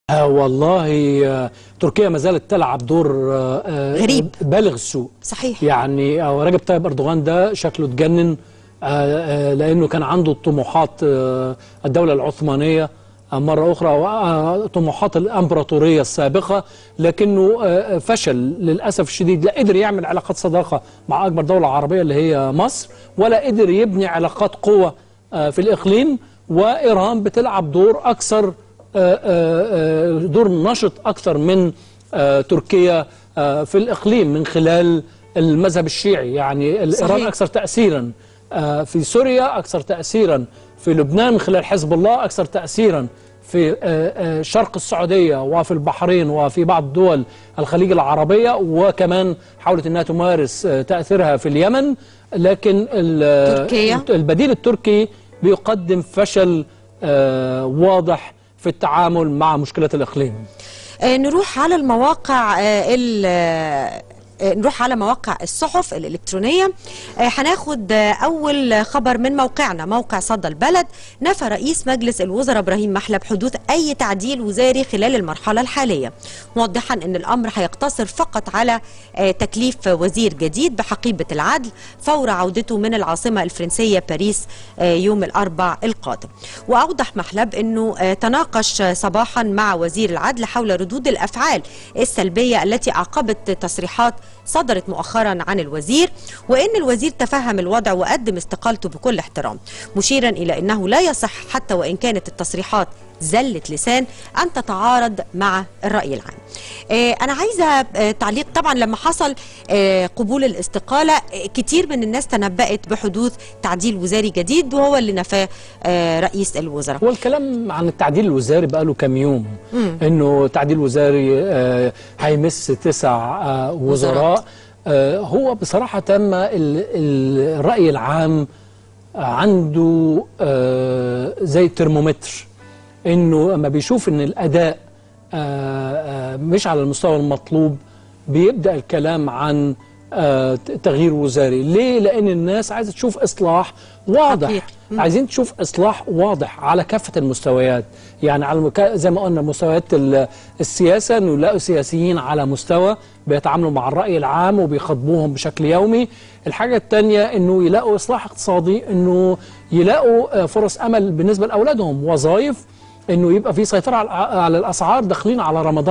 آه والله آه تركيا ما زالت تلعب دور آه آه غريب. بالغ السوء صحيح يعني آه رجب طيب اردوغان ده شكله اتجنن آه آه لانه كان عنده طموحات آه الدوله العثمانيه آه مره اخرى وطموحات الامبراطوريه السابقه لكنه آه فشل للاسف الشديد لا قدر يعمل علاقات صداقه مع اكبر دوله عربيه اللي هي مصر ولا قدر يبني علاقات قوه آه في الاقليم وايران بتلعب دور اكثر آه، آه، آه، دور نشط أكثر من آه، تركيا آه، في الإقليم من خلال المذهب الشيعي يعني إيران صحيح. أكثر تأثيرا آه، في سوريا أكثر تأثيرا في لبنان من خلال حزب الله أكثر تأثيرا في آه، آه، شرق السعودية وفي البحرين وفي بعض دول الخليج العربية وكمان حاولت أنها تمارس آه، تأثيرها في اليمن لكن ال- تركيا؟ البديل التركي بيقدم فشل آه، واضح في التعامل مع مشكلة الإقليم آه، نروح على المواقع آه، ال آه، نروح على مواقع الصحف الإلكترونية آه، هناخد آه، أول خبر من موقعنا موقع صدى البلد نفى رئيس مجلس الوزراء إبراهيم محلب حدوث أي تعديل وزاري خلال المرحلة الحالية موضحا أن الأمر هيقتصر فقط على آه، تكليف وزير جديد بحقيبة العدل فور عودته من العاصمة الفرنسية باريس آه، يوم الأربع القادم وأوضح محلب أنه آه، تناقش صباحا مع وزير العدل حول ردود الأفعال السلبية التي أعقبت تصريحات صدرت مؤخرا عن الوزير وان الوزير تفهم الوضع وقدم استقالته بكل احترام مشيرا الى انه لا يصح حتى وان كانت التصريحات زلة لسان أن تتعارض مع الرأي العام آه أنا عايزة آه تعليق طبعا لما حصل آه قبول الاستقالة آه كتير من الناس تنبأت بحدوث تعديل وزاري جديد وهو اللي نفاه آه رئيس الوزراء هو الكلام عن التعديل الوزاري بقى له كام يوم انه تعديل وزاري آه، هيمس تسع آه، وزراء آه، هو بصراحة تم ال- ال- الرأي العام عنده آه، زي ترمومتر انه اما بيشوف ان الاداء آه، آه، مش على المستوى المطلوب بيبدا الكلام عن آه، تغيير وزاري ليه لان الناس عايزه تشوف اصلاح واضح حقيقي. عايزين تشوف اصلاح واضح على كافه المستويات يعني على المك... زي ما قلنا مستويات ال- السياسه انه يلاقوا سياسيين على مستوى بيتعاملوا مع الراي العام وبيخاطبوهم بشكل يومي الحاجه الثانيه انه يلاقوا اصلاح اقتصادي انه يلاقوا آه، فرص امل بالنسبه لاولادهم وظائف انه يبقى في سيطره على على الاسعار داخلين على رمضان